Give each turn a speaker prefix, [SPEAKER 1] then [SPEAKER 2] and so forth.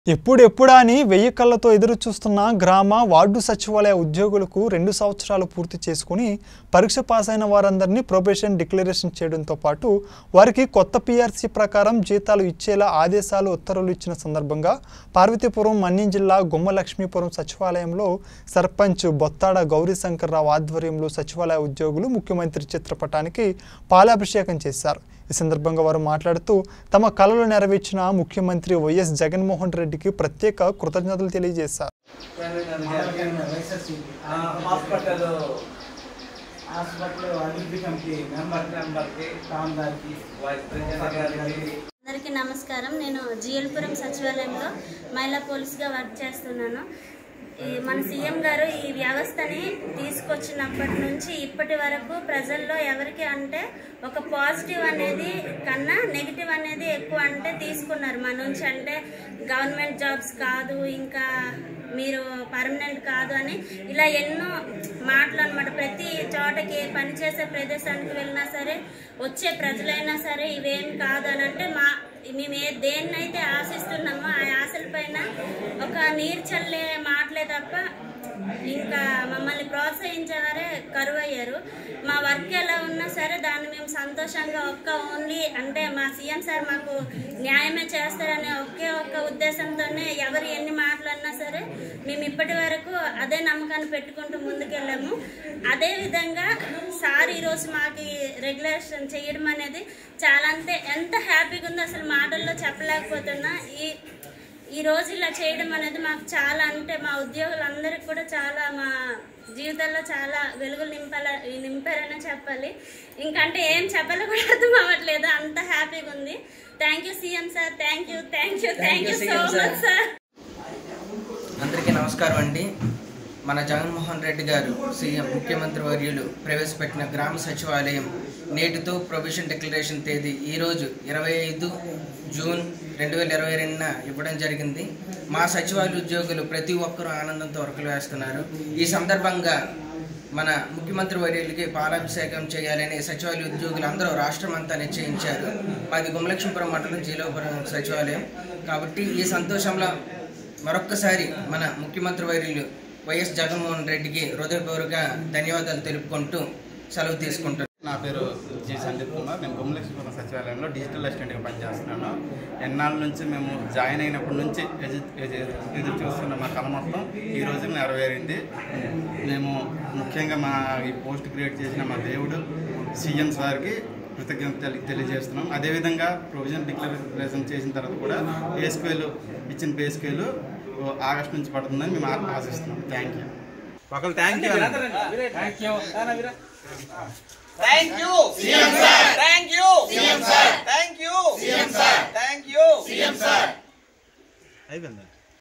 [SPEAKER 1] ఎప్పుడెప్పుడా అని వెయ్యి కళ్ళతో ఎదురు చూస్తున్న గ్రామ వార్డు సచివాలయ ఉద్యోగులకు రెండు సంవత్సరాలు పూర్తి చేసుకుని పరీక్ష పాస్ అయిన వారందరినీ ప్రొబేషన్ డిక్లరేషన్ చేయడంతో పాటు వారికి కొత్త పీఆర్సీ ప్రకారం జీతాలు ఇచ్చేలా ఆదేశాలు ఉత్తర్వులు ఇచ్చిన సందర్భంగా పార్వతీపురం మన్యం జిల్లా గుమ్మలక్ష్మీపురం సచివాలయంలో సర్పంచ్ బొత్తాడ గౌరీశంకర్రావు ఆధ్వర్యంలో సచివాలయ ఉద్యోగులు ముఖ్యమంత్రి చిత్రపటానికి పాలాభిషేకం చేశారు ఈ సందర్భంగా వారు మాట్లాడుతూ తమ కళలు నెరవేర్చిన ముఖ్యమంత్రి వైఎస్ జగన్మోహన్ రెడ్డికి ప్రత్యేక కృతజ్ఞతలు తెలియజేశారు
[SPEAKER 2] ఆ, హాస్పిటల్
[SPEAKER 3] హాస్పిటల్ అభివృద్ధి కమిటీ మెంబర్
[SPEAKER 2] మెంబర్కి
[SPEAKER 3] కామదారికి
[SPEAKER 2] వైస్ ప్రెసిడెంట్ గారికి
[SPEAKER 4] అందరికీ నమస్కారం నేను జిఎల్పురం సచివాలయంలో మహిళా పోలీస్గా వర్క్ చేస్తున్నాను ఈ మన సీఎం గారు ఈ వ్యవస్థని తీసుకొచ్చినప్పటి నుంచి ఇప్పటి వరకు ప్రజల్లో ఎవరికి అంటే ఒక పాజిటివ్ అనేది కన్నా నెగిటివ్ అనేది ఎక్కువ అంటే తీసుకున్నారు మన నుంచి అంటే గవర్నమెంట్ జాబ్స్ కాదు ఇంకా మీరు పర్మనెంట్ కాదు అని ఇలా ఎన్నో మాటలు అనమాట ప్రతి చోటకి పనిచేసే ప్రదేశానికి వెళ్ళినా సరే వచ్చే ప్రజలైనా సరే ఇవేం కాదు అని అంటే మా మేము ఏ దేన్నైతే ఆశిస్తున్నామో ఆ ఆశల పైన ఒక నీరు చల్లే మాటలే తప్ప ఇంకా మమ్మల్ని ప్రోత్సహించేవారే కరువు అయ్యారు మా వర్క్ ఎలా ఉన్నా సరే దాన్ని మేము సంతోషంగా ఒక్క ఓన్లీ అంటే మా సీఎం సార్ మాకు న్యాయమే చేస్తారనే ఒకే ఒక్క ఉద్దేశంతోనే ఎవరు ఎన్ని మాటలన్నా సరే మేము ఇప్పటి వరకు అదే నమ్మకాన్ని పెట్టుకుంటూ ముందుకెళ్ళాము అదే విధంగా సార్ ఈరోజు మాకు రెగ్యులేషన్ చేయడం అనేది చాలా అంటే ఎంత హ్యాపీగా ఉందో అసలు మాటల్లో చెప్పలేకపోతున్నా ఈ ఈ రోజు ఇలా చేయడం అనేది మాకు చాలా అంటే మా ఉద్యోగులందరికీ కూడా చాలా మా జీవితాల్లో చాలా వెలుగులు నింపాల నింపారనే చెప్పాలి ఇంకంటే ఏం చెప్పాలో కూడా అర్థం అవ్వట్లేదు అంత హ్యాపీగా ఉంది thank you CM sir thank you thank you thank you so much sir
[SPEAKER 5] అందరికీ నమస్కారం అండి మన జగన్మోహన్ రెడ్డి గారు సీఎం ముఖ్యమంత్రి వర్యులు ప్రవేశపెట్టిన గ్రామ సచివాలయం నేటితో ప్రొవిషన్ డిక్లరేషన్ తేదీ ఈరోజు ఇరవై ఐదు జూన్ రెండు వేల ఇరవై రెండున ఇవ్వడం జరిగింది మా సచివాలయ ఉద్యోగులు ప్రతి ఒక్కరూ ఆనందంతో వర్కులు వేస్తున్నారు ఈ సందర్భంగా మన ముఖ్యమంత్రి వర్యులకి పాలాభిషేకం చేయాలని సచివాలయ ఉద్యోగులు అందరూ రాష్ట్రం అంతా నిశ్చయించారు మాది గుమలక్ష్మీపురం మండలం జీలోపురం సచివాలయం కాబట్టి ఈ సంతోషంలో మరొక్కసారి మన ముఖ్యమంత్రి వర్యులు వైఎస్ జగన్మోహన్ రెడ్డికి హృదయపూర్వక ధన్యవాదాలు తెలుపుకుంటూ సెలవు తీసుకుంటున్నాను
[SPEAKER 6] నా పేరు జి సందీప్ కుమార్ నేను గుమ్మలక్ష్మీపురం సచివాలయంలో డిజిటల్ అసిస్టెంట్గా పనిచేస్తున్నాను ఎన్నాళ్ళ నుంచి మేము జాయిన్ అయినప్పటి నుంచి ఎదు- ఎదు- ఎదురు చూస్తున్న మా కళ మొత్తం ఈ రోజు నెరవేరింది మేము ముఖ్యంగా మా ఈ పోస్ట్ క్రియేట్ చేసిన మా దేవుడు సీఎం సార్కి కృతజ్ఞత తెలి- తెలియజేస్తున్నాం అదేవిధంగా ప్రొవిజన్ డిక్లరేషన్ చేసిన తర్వాత కూడా పే స్కేలు ఇచ్చిన పే స్కేలు ఆగస్ట్ నుంచి పడుతుందని మేము ఆ- ఆశిస్తున్నాం థ్యాంక్ యూ ఒకళ్ళు thank you
[SPEAKER 2] thank you thank you CM sir thank you CM sir thank you CM sir thank you CM sir
[SPEAKER 6] అయిపోయిందా